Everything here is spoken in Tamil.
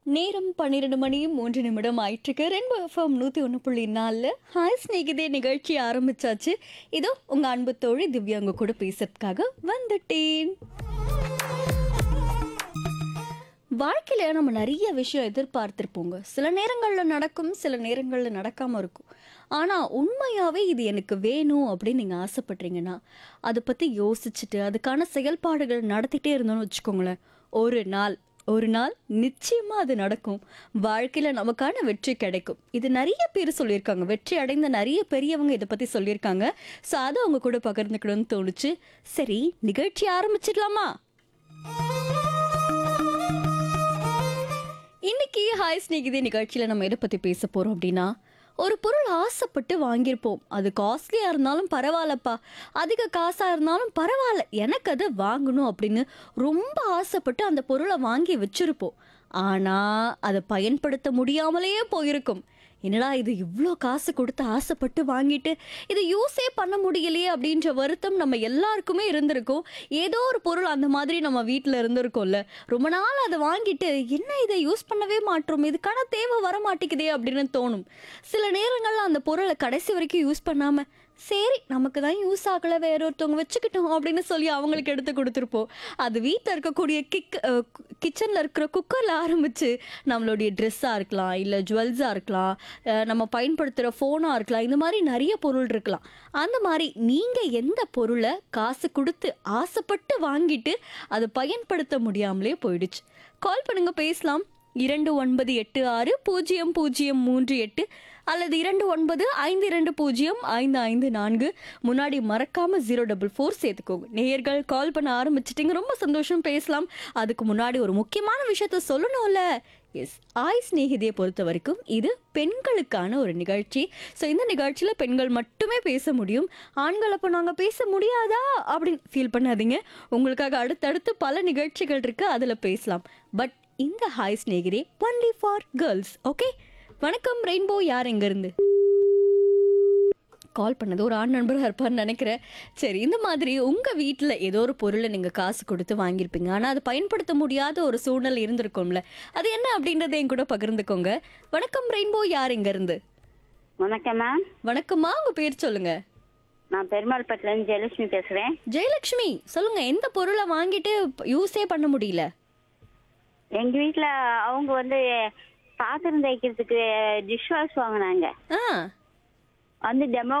நேரம் பன்னிரெண்டு மணி மூன்று நிமிடம் ஆயிட்டுருக்கு ரெண்டு எஃப்எம் நூற்றி ஒன்று புள்ளி நாலில் ஹாய் ஸ்நேகிதே நிகழ்ச்சி ஆரம்பிச்சாச்சு இதோ உங்கள் அன்பு தோழி திவ்யா உங்க கூட பேசுறதுக்காக வந்துட்டேன் வாழ்க்கையில் நம்ம நிறைய விஷயம் எதிர்பார்த்துருப்போங்க சில நேரங்களில் நடக்கும் சில நேரங்களில் நடக்காமல் இருக்கும் ஆனால் உண்மையாகவே இது எனக்கு வேணும் அப்படின்னு நீங்கள் ஆசைப்பட்றீங்கன்னா அதை பற்றி யோசிச்சுட்டு அதுக்கான செயல்பாடுகள் நடத்திட்டே இருந்தோம்னு வச்சுக்கோங்களேன் ஒரு நாள் ஒரு நாள் நிச்சயமாக அது நடக்கும் வாழ்க்கையில் நமக்கான வெற்றி கிடைக்கும் இது நிறைய பேர் சொல்லியிருக்காங்க வெற்றி அடைந்த நிறைய பெரியவங்க இதை பற்றி சொல்லியிருக்காங்க ஸோ அதை அவங்க கூட பகிர்ந்துக்கணும்னு தோணுச்சு சரி நிகழ்ச்சி ஆரம்பிச்சிடலாமா இன்னைக்கு ஹாய் ஸ்நேகிதி நிகழ்ச்சியில் நம்ம எதை பற்றி பேச போகிறோம் அப்படின்னா ஒரு பொருள் ஆசைப்பட்டு வாங்கியிருப்போம் அது காஸ்ட்லியாக இருந்தாலும் பரவாயில்லப்பா அதிக காசாக இருந்தாலும் பரவாயில்ல எனக்கு அதை வாங்கணும் அப்படின்னு ரொம்ப ஆசைப்பட்டு அந்த பொருளை வாங்கி வச்சிருப்போம் ஆனால் அதை பயன்படுத்த முடியாமலேயே போயிருக்கும் என்னடா இது இவ்வளோ காசு கொடுத்து ஆசைப்பட்டு வாங்கிட்டு இதை யூஸே பண்ண முடியலையே அப்படின்ற வருத்தம் நம்ம எல்லாருக்குமே இருந்திருக்கும் ஏதோ ஒரு பொருள் அந்த மாதிரி நம்ம வீட்டில் இருந்திருக்கோம்ல ரொம்ப நாள் அதை வாங்கிட்டு என்ன இதை யூஸ் பண்ணவே மாட்டோம் இதுக்கான தேவை வர மாட்டேங்குதே அப்படின்னு தோணும் சில நேரங்களில் அந்த பொருளை கடைசி வரைக்கும் யூஸ் பண்ணாமல் சரி நமக்கு தான் யூஸ் ஆகலை வேற ஒருத்தவங்க வச்சுக்கிட்டோம் அப்படின்னு சொல்லி அவங்களுக்கு எடுத்து கொடுத்துருப்போம் அது வீட்டில் இருக்கக்கூடிய கிக் கிச்சனில் இருக்கிற குக்கரில் ஆரம்பித்து நம்மளுடைய ட்ரெஸ்ஸாக இருக்கலாம் இல்லை ஜுவல்ஸாக இருக்கலாம் அஹ் நம்ம பயன்படுத்துகிற ஃபோனாக இருக்கலாம் இந்த மாதிரி நிறைய பொருள் இருக்கலாம் அந்த மாதிரி நீங்கள் எந்த பொருளை காசு கொடுத்து ஆசைப்பட்டு வாங்கிட்டு அதை பயன்படுத்த முடியாமலே போயிடுச்சு கால் பண்ணுங்க பேசலாம் இரண்டு ஒன்பது எட்டு ஆறு பூஜ்ஜியம் பூஜ்ஜியம் மூன்று எட்டு அல்லது இரண்டு ஒன்பது ஐந்து இரண்டு பூஜ்ஜியம் ஐந்து ஐந்து நான்கு முன்னாடி மறக்காம ஜீரோ டபுள் ஃபோர் சேர்த்துக்கோங்க நேயர்கள் கால் பண்ண ஆரம்பிச்சிட்டிங்க ரொம்ப சந்தோஷம் பேசலாம் அதுக்கு முன்னாடி ஒரு முக்கியமான விஷயத்த சொல்லணும்ல எஸ் ஆய் ஸ்நேகிதியை பொறுத்த வரைக்கும் இது பெண்களுக்கான ஒரு நிகழ்ச்சி ஸோ இந்த நிகழ்ச்சியில் பெண்கள் மட்டுமே பேச முடியும் ஆண்கள் அப்போ நாங்கள் பேச முடியாதா அப்படின்னு ஃபீல் பண்ணாதீங்க உங்களுக்காக அடுத்தடுத்து பல நிகழ்ச்சிகள் இருக்கு அதில் பேசலாம் பட் இந்த hi Snehithe only for girls okay வணக்கம் ரெயின்போ யார் எங்கேருந்து கால் பண்ணது ஒரு ஆண் நண்பராக இருப்பார்னு நினைக்கிறேன் சரி இந்த மாதிரி உங்கள் வீட்டில் ஏதோ ஒரு பொருளை நீங்கள் காசு கொடுத்து வாங்கியிருப்பீங்க ஆனால் அது பயன்படுத்த முடியாத ஒரு சூழ்நிலை இருந்திருக்கும்ல அது என்ன அப்படின்றத என் கூட பகிர்ந்துக்கோங்க வணக்கம் ரெயின்போ யார் எங்கேருந்து வணக்கம் மேம் வணக்கம்மா உங்கள் பேர் சொல்லுங்க நான் பெருமாள்பட்டிலேருந்து ஜெயலட்சுமி பேசுகிறேன் ஜெயலக்ஷ்மி சொல்லுங்க எந்த பொருளை வாங்கிட்டு யூஸே பண்ண முடியல எங்கள் வீட்டில் அவங்க வந்து பாத்திரம் தைக்கிறதுக்கு டிஷ் வாஷ் வாங்கினாங்க ஆ வந்து டெமோ